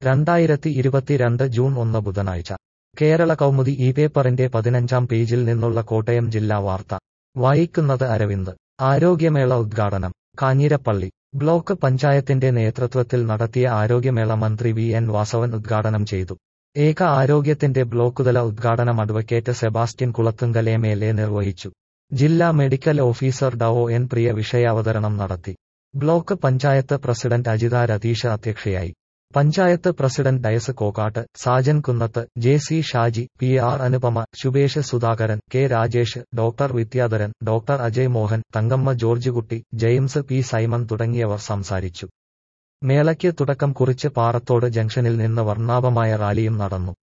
രണ്ടായിരത്തി ഇരുപത്തിരണ്ട് ജൂൺ ഒന്ന് ബുധനാഴ്ച കേരള കൗമുദി ഈ പേപ്പറിന്റെ പതിനഞ്ചാം പേജിൽ നിന്നുള്ള കോട്ടയം ജില്ലാ വാർത്ത വായിക്കുന്നത് അരവിന്ദ് ആരോഗ്യമേള ഉദ്ഘാടനം കാഞ്ഞിരപ്പള്ളി ബ്ലോക്ക് പഞ്ചായത്തിന്റെ നേതൃത്വത്തിൽ നടത്തിയ ആരോഗ്യമേള മന്ത്രി വി എൻ വാസവൻ ഉദ്ഘാടനം ചെയ്തു ഏക ആരോഗ്യത്തിന്റെ ബ്ലോക്കുതല ഉദ്ഘാടനം advocate Sebastian Kulathunkal M L A നിർവഹിച്ചു ജില്ലാ മെഡിക്കൽ ഓഫീസർ ഡോ എൻ പ്രിയ വിഷയാവതരണം നടത്തി ബ്ലോക്ക് പഞ്ചായത്ത് പ്രസിഡന്റ് അജിത രതീഷ് അധ്യക്ഷയായി panchayat president Dias Kokkat Sajan Kunnath J C Shaji P R Anupama Shubhesh Sudhakaran K Rajesh doctor Vidyadharan doctor Ajay Mohan Thankamma George Kutty James P Simon തുടങ്ങിയവർ സംസാരിച്ചു മേളയ്ക്ക് തുടക്കം കുറിച്ച് പാറത്തോട് ജംഗ്ഷനിൽ നിന്ന് വർണ്ണാഭമായ റാലിയും നടന്നു